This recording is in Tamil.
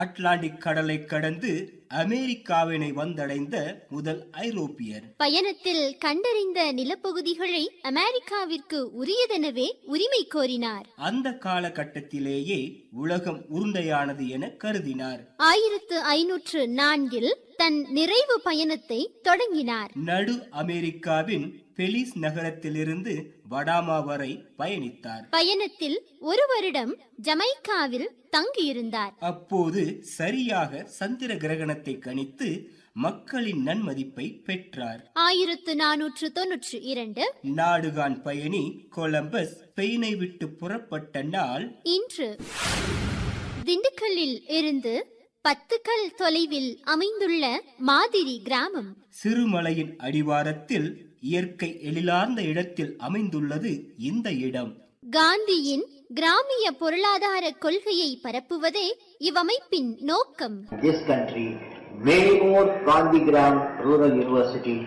அட்லாண்டிக் கடலை கடந்து அமெரிக்காவினை வந்தடைந்த முதல் ஐரோப்பியர் பயணத்தில் கண்டறிந்த நிலப்பகுதிகளை அமெரிக்காவிற்கு உரியதெனவே உரிமை கோரினார் அந்த காலகட்டத்திலேயே உலகம் உருண்டையானது என கருதினார் ஆயிரத்து ஐநூற்று நான்கில் தன் நிறைவு பயணத்தை தொடங்கினார் நடு அமெரிக்காவின் பெலிஸ் நகரத்திலிருந்து வடாமா வரை பயணித்தார் பயணத்தில் ஒரு வருடம் ஜமைக்காவில் தங்கியிருந்தார் அப்போது சரியாக சந்திர கிரகணத்தை கணித்து மக்களின் நன்மதிப்பை பெற்றார் ஆயிரத்து நானூற்று தொன்னூற்று இரண்டு நாடுகான் பயணி கொலம்பஸ் ஸ்பெயினை விட்டு புறப்பட்ட நாள் இன்று திண்டுக்கல்லில் இருந்து பத்து கல் தொலைவில் அமைந்துள்ள மாதிரி கிராமம் சிறுமலையின் அடிவாரத்தில் இயற்கை எழிலார்ந்த இடத்தில் அமைந்துள்ளது இந்த இடம் காந்தியின் கிராமிய பொருளாதார கொள்கையை பரப்புவதே இவ்வமைப்பின் நோக்கம் this country, many more Gandhigram Rural University